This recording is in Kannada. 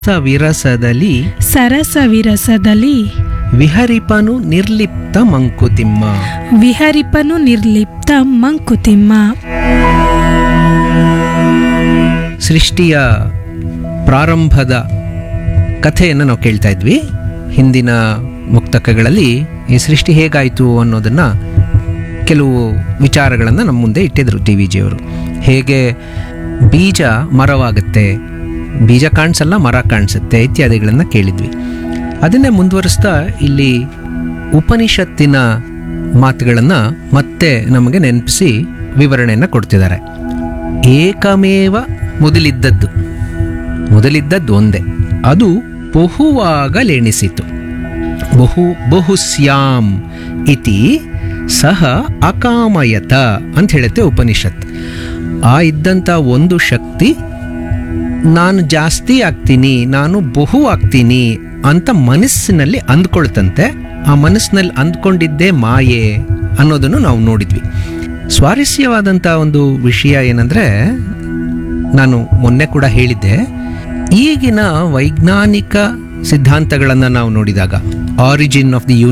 ವಿರಸದಲ್ಲಿ ಸರಸ ವಿರಸದಲ್ಲಿ ವಿಹರಿಪನು ನಿರ್ಲಿಪ್ತ ಮಂಕುತಿಮ್ಮ ವಿಹರಿಪನು ನಿರ್ಲಿಪ್ತ ಮಂಕುತಿಮ್ಮ ಸೃಷ್ಟಿಯ ಪ್ರಾರಂಭದ ಕಥೆಯನ್ನು ನಾವು ಕೇಳ್ತಾ ಇದ್ವಿ ಹಿಂದಿನ ಮುಕ್ತಕಗಳಲ್ಲಿ ಈ ಸೃಷ್ಟಿ ಹೇಗಾಯಿತು ಅನ್ನೋದನ್ನು ಕೆಲವು ವಿಚಾರಗಳನ್ನು ನಮ್ಮ ಮುಂದೆ ಇಟ್ಟಿದ್ರು ಟಿ ವಿ ಜಿಯವರು ಹೇಗೆ ಬೀಜ ಮರವಾಗುತ್ತೆ ಬೀಜ ಕಾಣಿಸಲ್ಲ ಮರ ಕಾಣಿಸುತ್ತೆ ಇತ್ಯಾದಿಗಳನ್ನು ಕೇಳಿದ್ವಿ ಅದನ್ನೇ ಮುಂದುವರಿಸ್ತಾ ಇಲ್ಲಿ ಉಪನಿಷತ್ತಿನ ಮಾತುಗಳನ್ನು ಮತ್ತೆ ನಮಗೆ ನೆನಪಿಸಿ ವಿವರಣೆಯನ್ನು ಕೊಡ್ತಿದ್ದಾರೆ ಏಕಮೇವ ಮೊದಲಿದ್ದದ್ದು ಮೊದಲಿದ್ದದ್ದು ಒಂದೇ ಅದು ಬಹುವಾಗಲೆಣಿಸಿತು ಬಹು ಬಹುಸ್ಯಾಂ ಇತಿ ಸಹ ಅಕಾಮಯತ ಅಂತ ಹೇಳುತ್ತೆ ಉಪನಿಷತ್ ಆ ಇದ್ದಂಥ ಒಂದು ಶಕ್ತಿ ನಾನು ಜಾಸ್ತಿ ಆಗ್ತೀನಿ ನಾನು ಬಹು ಆಗ್ತೀನಿ ಅಂತ ಮನಸ್ಸಿನಲ್ಲಿ ಅಂದ್ಕೊಳ್ತಂತೆ ಆ ಮನಸ್ಸಿನಲ್ಲಿ ಅಂದ್ಕೊಂಡಿದ್ದೇ ಮಾಯೆ ಅನ್ನೋದನ್ನು ನಾವು ನೋಡಿದ್ವಿ ಸ್ವಾರಸ್ಯವಾದಂಥ ಒಂದು ವಿಷಯ ಏನಂದರೆ ನಾನು ಮೊನ್ನೆ ಕೂಡ ಹೇಳಿದ್ದೆ ಈಗಿನ ವೈಜ್ಞಾನಿಕ ಸಿದ್ಧಾಂತಗಳನ್ನು ನಾವು ನೋಡಿದಾಗ ಆರಿಜಿನ್ ಆಫ್ ದಿ